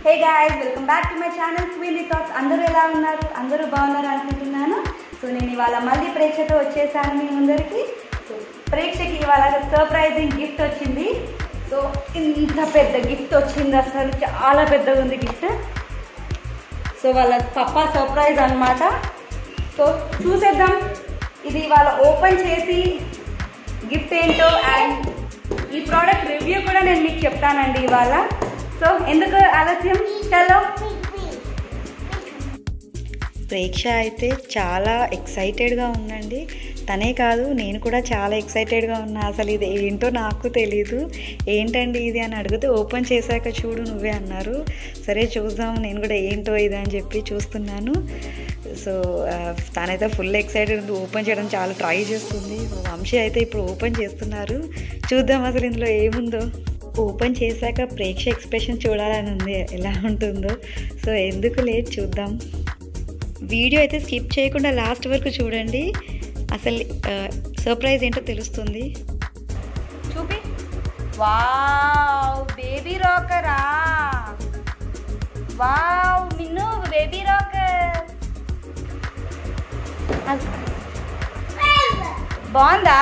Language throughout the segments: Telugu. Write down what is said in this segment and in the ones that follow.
hey guys welcome back to my channel queen thoughts అందరూ ఎలా ఉన్నారు అందరూ బాగున్నారు అనుకుంటున్నాను సో నేను ఇవాళ మళ్ళీ ప్రేక్షతో వచ్చేసాను మీ ముందరికి సో ప్రేక్షకి ఇవాళ సర్ప్రైజింగ్ గిఫ్ట్ వచ్చింది సో ఇంత పెద్ద గిఫ్ట్ వచ్చింది అసలు చాలా పెద్దగా ఉంది గిఫ్ట్ సో వాళ్ళ పప్పా సర్ప్రైజ్ అన్నమాట సో చూసేద్దాం ఇది వాళ్ళ ఓపెన్ చేసి గిఫ్ట్ ఏంటో అండ్ ఈ ప్రోడక్ట్ రివ్యూ కూడా నేను మీకు చెప్తానండి ఇవాళ సో ఎందుకు ఆలస్యం చలో ప్రేక్ష అయితే చాలా ఎక్సైటెడ్గా ఉందండి తనే కాదు నేను కూడా చాలా ఎక్సైటెడ్గా ఉన్నా అసలు ఇది ఏంటో నాకు తెలీదు ఏంటండి ఇది అని అడిగితే ఓపెన్ చేశాక చూడు నువ్వే అన్నారు సరే చూద్దాం నేను కూడా ఏంటో ఇది అని చెప్పి చూస్తున్నాను సో ఆ, తనైతే ఫుల్ ఎక్సైటెడ్ ఉంది ఓపెన్ చేయడం చాలా ట్రై చేస్తుంది సో వంశీ అయితే ఇప్పుడు ఓపెన్ చేస్తున్నారు చూద్దాం అసలు ఇందులో ఏముందో ఓపెన్ చేశాక ప్రేక్ష ఎక్స్ప్రెషన్ చూడాలని ఉంది ఎలా ఉంటుందో సో ఎందుకు లేదు చూద్దాం వీడియో అయితే స్కిప్ చేయకుండా లాస్ట్ వరకు చూడండి అసలు సర్ప్రైజ్ ఏంటో తెలుస్తుంది చూపి వావ్ బేబీ రాకరా వావ్ మిన్ను బేబీ రాకర్ బాగుందా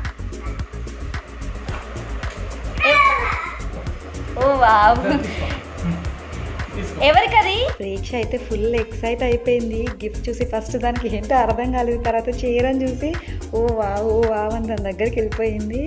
ఓ వావ్ ఎవరికది ప్రేక్ష అయితే ఫుల్ ఎక్సైట్ అయిపోయింది గిఫ్ట్ చూసి ఫస్ట్ దానికి ఏంటో అర్థం కాలేదు తర్వాత చీరని చూసి ఓ వా ఓ వా అని తన దగ్గరికి వెళ్ళిపోయింది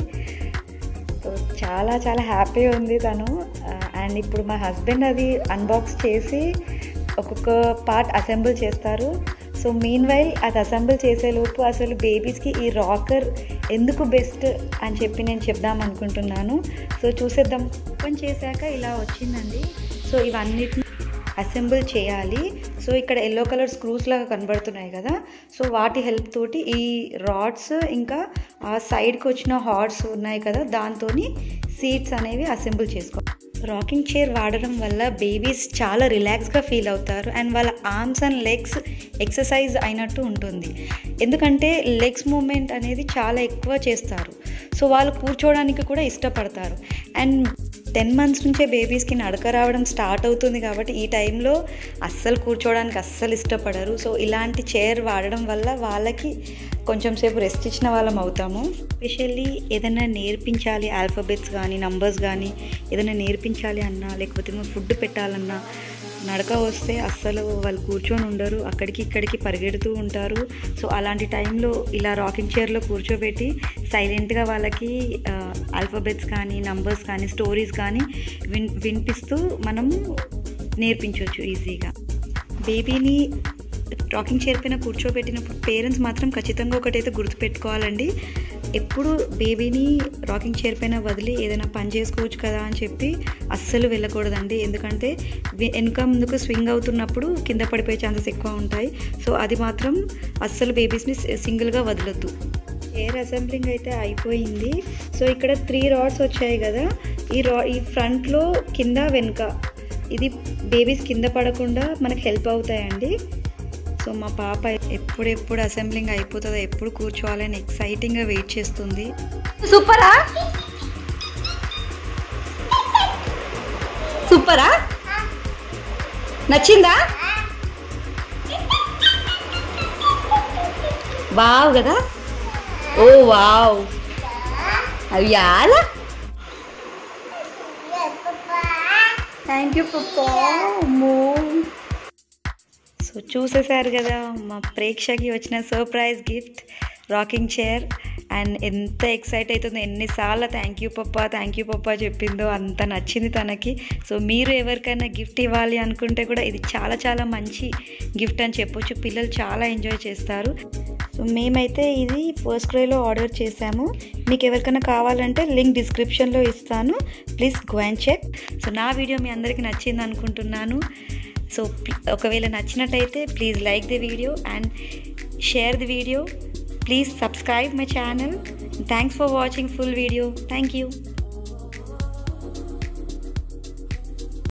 సో చాలా చాలా హ్యాపీగా ఉంది తను అండ్ ఇప్పుడు మా హస్బెండ్ అది అన్బాక్స్ చేసి ఒక్కొక్క పార్ట్ అసెంబుల్ చేస్తారు సో మీన్ వైల్ అది అసెంబుల్ చేసేలోపు అసలు బేబీస్కి ఈ రాకర్ ఎందుకు బెస్ట్ అని చెప్పి నేను చెప్దాం అనుకుంటున్నాను సో చూసేద్దాం ఓపెన్ చేశాక ఇలా వచ్చిందండి సో ఇవన్నిటిని అసెంబుల్ చేయాలి సో ఇక్కడ ఎల్లో కలర్ స్క్రూస్ లాగా కనబడుతున్నాయి కదా సో వాటి హెల్ప్ తోటి ఈ రాడ్స్ ఇంకా ఆ సైడ్కి వచ్చిన హార్డ్స్ ఉన్నాయి కదా దాంతో సీట్స్ అనేవి అసెంబుల్ చేసుకోవాలి రాకింగ్ చైర్ వాడడం వల్ల బేబీస్ చాలా రిలాక్స్గా ఫీల్ అవుతారు అండ్ వాళ్ళ ఆర్మ్స్ అండ్ లెగ్స్ ఎక్సర్సైజ్ అయినట్టు ఉంటుంది ఎందుకంటే లెగ్స్ మూమెంట్ అనేది చాలా ఎక్కువ చేస్తారు సో వాళ్ళు కూర్చోవడానికి కూడా ఇష్టపడతారు అండ్ టెన్ మంత్స్ నుంచే బేబీస్కి నడక రావడం స్టార్ట్ అవుతుంది కాబట్టి ఈ టైంలో అస్సలు కూర్చోవడానికి అస్సలు ఇష్టపడరు సో ఇలాంటి చైర్ వాడడం వల్ల వాళ్ళకి కొంచెం సేపు రెస్ట్ ఇచ్చిన వాళ్ళం అవుతాము స్పెషల్లీ ఏదైనా నేర్పించాలి ఆల్ఫాబెట్స్ కానీ నంబర్స్ కానీ ఏదైనా నేర్పించాలి అన్నా లేకపోతే ఫుడ్ పెట్టాలన్నా నడక వస్తే అస్సలు వాళ్ళు కూర్చొని ఉండరు అక్కడికి ఇక్కడికి పరిగెడుతూ ఉంటారు సో అలాంటి టైంలో ఇలా రాకింగ్ చైర్లో కూర్చోబెట్టి సైలెంట్గా వాళ్ళకి ఆల్ఫాబెట్స్ కానీ నంబర్స్ కానీ స్టోరీస్ కానీ విన్ వినిపిస్తూ మనం నేర్పించవచ్చు ఈజీగా బేబీని రాకింగ్ చైర్ పైన కూర్చోబెట్టినప్పుడు పేరెంట్స్ మాత్రం ఖచ్చితంగా ఒకటైతే గుర్తుపెట్టుకోవాలండి ఎప్పుడు బేబీని రాకింగ్ చైర్ పైన వదిలి ఏదైనా పని చేసుకోవచ్చు కదా అని చెప్పి అస్సలు వెళ్ళకూడదండి ఎందుకంటే వి- వెనుక ముందుకు స్వింగ్ అవుతున్నప్పుడు కింద పడిపోయే ఛాన్సెస్ ఎక్కువ ఉంటాయి సో అది మాత్రం అస్సలు బేబీస్ని సింగిల్గా వదలొద్దు చైర్ అసెంబ్లింగ్ అయితే అయిపోయింది సో ఇక్కడ త్రీ రాడ్స్ వచ్చాయి కదా ఈ రా ఈ ఫ్రంట్లో కింద వెనుక ఇది బేబీస్ కింద పడకుండా మనకు హెల్ప్ అవుతాయండి సో మా పాప ఎప్పుడెప్పుడు అసెంబ్లింగ్ అయిపోతుందో ఎప్పుడు కూర్చోవాలని ఎక్సైటింగ్గా వెయిట్ చేస్తుంది సూపరా సూపరా నచ్చిందా వావ్ కదా ఓ వావ్ అవి యాలా థ్యాంక్ యూ పప్పా అమ్మో సో చూసేశారు కదా మా ప్రేక్షకి వచ్చిన surprise gift rocking chair and ఎంత ఎక్సైట్ అవుతుందో ఎన్నిసార్లు thank you papa thank you papa చెప్పిందో అంత నచ్చింది తనకి సో మీరు ఎవరికైనా గిఫ్ట్ ఇవ్వాలి అనుకుంటే కూడా ఇది చాలా చాలా మంచి గిఫ్ట్ అని చెప్పొచ్చు పిల్లలు చాలా ఎంజాయ్ చేస్తారు సో మేమైతే ఇది ఫస్ట్ క్రైలో ఆర్డర్ చేసాము మీకు ఎవరికైనా కావాలంటే లింక్ డిస్క్రిప్షన్లో ఇస్తాను please go and check so నా వీడియో మీ అందరికీ నచ్చింది అనుకుంటున్నాను సో ప్ల- ఒకవేళ నచ్చినట్టయితే please like the video and share the video please subscribe my channel thanks for watching full video thank you